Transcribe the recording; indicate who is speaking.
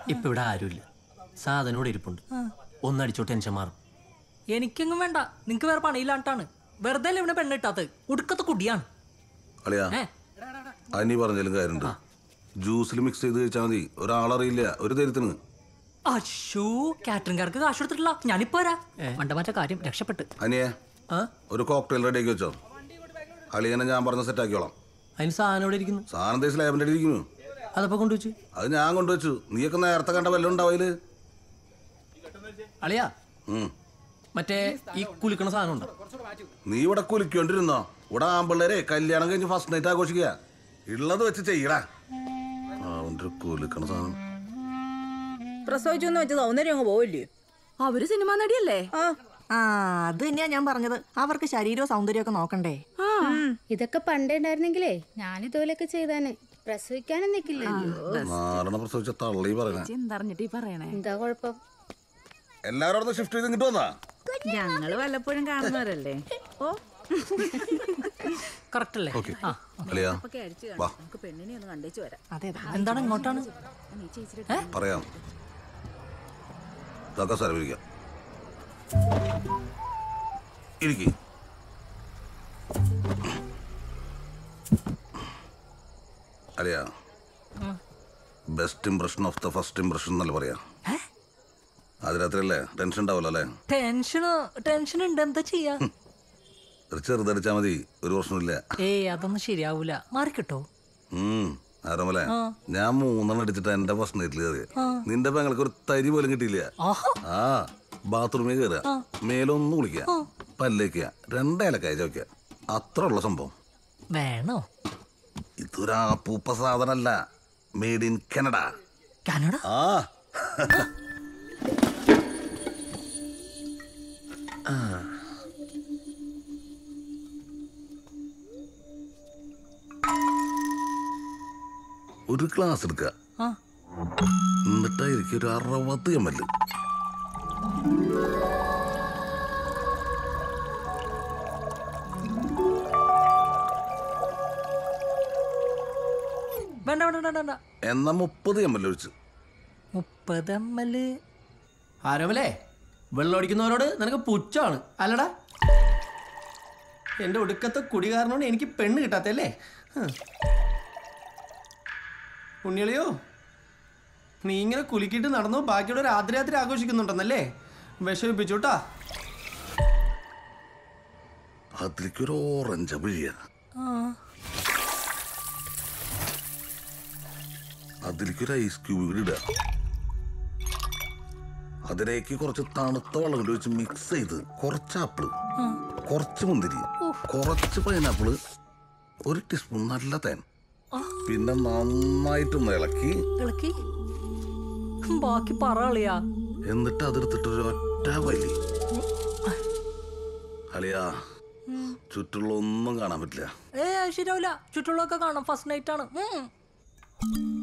Speaker 1: ഇപ്പൊ ഇവിടെ ആരുമില്ല സാധനം ഇവിടെ ഇരിപ്പുണ്ട് ഒന്നടിച്ചോ ടെൻഷൻ മാറും
Speaker 2: എനിക്കെങ്ങും വേണ്ട നിങ്ങക്ക് വേറെ പണിയില്ലാണ്ടാണ് വെറുതെ അല്ലേ ഇവിടെ പെണ്ണിട്ടാത്തത് ഉടുക്കത്തെ കുടിയാണ്
Speaker 3: അളിയാ
Speaker 2: ഏ
Speaker 3: അനി പറഞ്ഞാലും കാര്യമുണ്ട് ജ്യൂസിൽ മിക്സ് ചെയ്ത് കഴിച്ചാൽ മതി ഒരാളറിയില്ല ഒരു തരത്തിന്
Speaker 2: അശോ കാറ്ററിംഗുകാർക്ക് കാശ് കൊടുത്തിട്ടില്ല ഞാനിപ്പോ വരാ മണ്ട മറ്റേ കാര്യം രക്ഷപ്പെട്ട്
Speaker 3: അനിയെ
Speaker 1: ആ
Speaker 3: ഒരു കോക്ടെയിൽ റെഡി ആക്കി വെച്ചോ അളിയനെ ഞാൻ പറഞ്ഞ സെറ്റ് ആക്കിയോളാം
Speaker 1: അതിന് സാധനം ഇവിടെ ഇരിക്കുന്നു
Speaker 3: സാധനം തേച്ച് ലാബിൻ്റെ അടി ഇരിക്കുന്നു
Speaker 1: അതപ്പോ കൊണ്ടുവച്ചു
Speaker 3: അത് ഞാൻ കൊണ്ടുവച്ചു നീയൊക്കെ നേരത്തെ കണ്ട വല്ലതും ഉണ്ടാവില്ല
Speaker 1: അളിയാ മറ്റേ ഈ കുലിക്കണ സാധനം ഉണ്ടോ
Speaker 3: നീ ഇവിടെ കുലിക്കൊണ്ടിരുന്നോ ഇവിടെ ആമ്പിള്ളേരെ കല്യാണം കഴിഞ്ഞ് ഫസ്റ്റ് നൈറ്റ് ആഘോഷിക്കുക ഉള്ളത് വെച്ച് ചെയ്യടാ അവൻ്റെ ഒരു കുലിക്കണ സാധനം
Speaker 4: പ്രസവിച്ചു എന്ന് വെച്ച് സൗന്ദര്യം അങ്ങ് പോവില്ലേ
Speaker 5: അവര് സിനിമാ നടിയല്ലേ
Speaker 4: ആ
Speaker 6: ആ അത് തന്നെയാ ഞാൻ പറഞ്ഞത് അവർക്ക് ശരീരവും സൗന്ദര്യമൊക്കെ നോക്കണ്ടേ
Speaker 7: ഇതൊക്കെ പണ്ടേ ഉണ്ടായിരുന്നെങ്കിലേ ഞാൻ ഇതുപോലെയൊക്കെ ചെയ്താനെ പ്രസവിക്കാനും നിൽക്കില്ലല്ലോ
Speaker 3: നാരണ പ്രസവിച്ച തള്ളി പറയണേ
Speaker 5: എന്തറിഞ്ഞിട്ട് ഈ പറയണേ
Speaker 7: എന്താ കുഴപ്പം
Speaker 3: എല്ലാവരും അവിടെ ഷിഫ്റ്റ് ചെയ്ത് ഇങ്ങോട്ട് വന്നാ
Speaker 5: ഞങ്ങള് വല്ലപ്പോഴും കാണുന്നവരല്ലേ ഓ
Speaker 2: കറക്റ്റ് അല്ലേ
Speaker 3: ഓക്കെ അളിയാ
Speaker 5: ഒക്കെ അടിച്ചു
Speaker 3: വാ
Speaker 5: നമുക്ക് പെണ്ണിനെ ഒന്ന് കണ്ടേച്ചു വരാം
Speaker 6: അതെ അതെ
Speaker 2: എന്താണ് ഇങ്ങോട്ടാണ്
Speaker 5: നീ ചേച്ചിയുടെ
Speaker 3: പറയാം ഇതൊക്കെ സ്ഥലം ഇരിക്കാം ഇരിക്കി അളിയാ best impression of the first impression എന്നല്ല പറയാ അതിനകത്തല്ലേ ടെൻഷൻ ഉണ്ടാവല്ലോ അല്ലേ
Speaker 2: ടെൻഷന് ടെൻഷൻ ഉണ്ട് എന്താ ചെയ്യാ
Speaker 3: ഒരു ചെറുതടിച്ചാ മതി ഒരു പ്രശ്നമില്ല
Speaker 2: ഏയ് അതൊന്നും ശരിയാവൂല മാറിക്കിട്ടോ
Speaker 3: ഉം ആരമലെ ഞാൻ മൂന്നെണ്ണം അടിച്ചിട്ട് എന്റെ ഫസ്റ്റ് നൈറ്റിൽ കയറിയ നിന്റെ പെങ്ങൾക്ക് ഒരു തരി പോലും കിട്ടിയില്ല
Speaker 2: ആഹാ
Speaker 3: ആ ബാത്റൂമിൽ കയറുക മേലൊന്ന് കുളിക്കുക പല്ലേക്കുക രണ്ടേലക്കായ ചോദിക്കുക അത്ര ഉള്ള സംഭവം
Speaker 2: വേണോ
Speaker 3: ഇതൊരു ആപ്പൂപ്പ സാധനല്ല മെയ്ഡ് ഇൻ കനഡ
Speaker 2: കാനഡ
Speaker 3: ആ ഒരു ഗ്ലാസ് എടുക്കുക
Speaker 2: ആ
Speaker 3: എന്നിട്ടായിരിക്കും ഒരു അറുപത് എം എൽ
Speaker 2: വേണ്ട വേണ്ട വേണ്ട വേണ്ട
Speaker 3: എന്നാ മുപ്പത് എം എൽ ഒഴിച്ച്
Speaker 2: മുപ്പത് എം എൽ
Speaker 1: ആരോമലേ വെള്ളം അടിക്കുന്നവരോട് നിനക്ക് പുച്ഛമാണ് അല്ലടാ എൻ്റെ ഒടുക്കത്തെ കുടി കാരണമാണ് എനിക്ക് പെണ്ണ് കിട്ടാത്തല്ലേ ഹ്. ഉണ്ണിയളിയോ നീ ഇങ്ങനെ കുലുക്കിയിട്ട് നടന്നു ബാക്കിയുള്ള രാത്രി രാത്രി ആഘോഷിക്കുന്നുണ്ടെന്നല്ലേ വിഷമിപ്പിച്ചുട്ടാ
Speaker 3: അതിലേക്ക് ഒരു ഓറഞ്ച് പിഴിയ അതിലേക്ക് ഒരു ഐസ് ക്യൂബ് കൂടി ഇടുക അതിലേക്ക് കുറച്ച് തണുത്ത വെള്ളം കൂടി വെച്ച് മിക്സ് ചെയ്ത് കുറച്ച് ആപ്പിള് കുറച്ച് മുന്തിരി കുറച്ച് പൈനാപ്പിള് ഒരു ടീസ്പൂൺ നല്ല തേൻ പിന്നെ നന്നായിട്ടൊന്ന് ഇളക്കി
Speaker 2: ഇളക്കി ബാക്കി പറ അളിയാ
Speaker 3: എന്നിട്ട് അതെടുത്തിട്ട് ഒരു ഒറ്റ വലി അളിയാ ചുറ്റുള്ള ഒന്നും കാണാൻ പറ്റില്ല
Speaker 2: ഏ ശരിയാവില്ല ചുറ്റുള്ളതൊക്കെ കാണാം ഫസ്റ്റ് നൈറ്റ് ആണ് ഉം.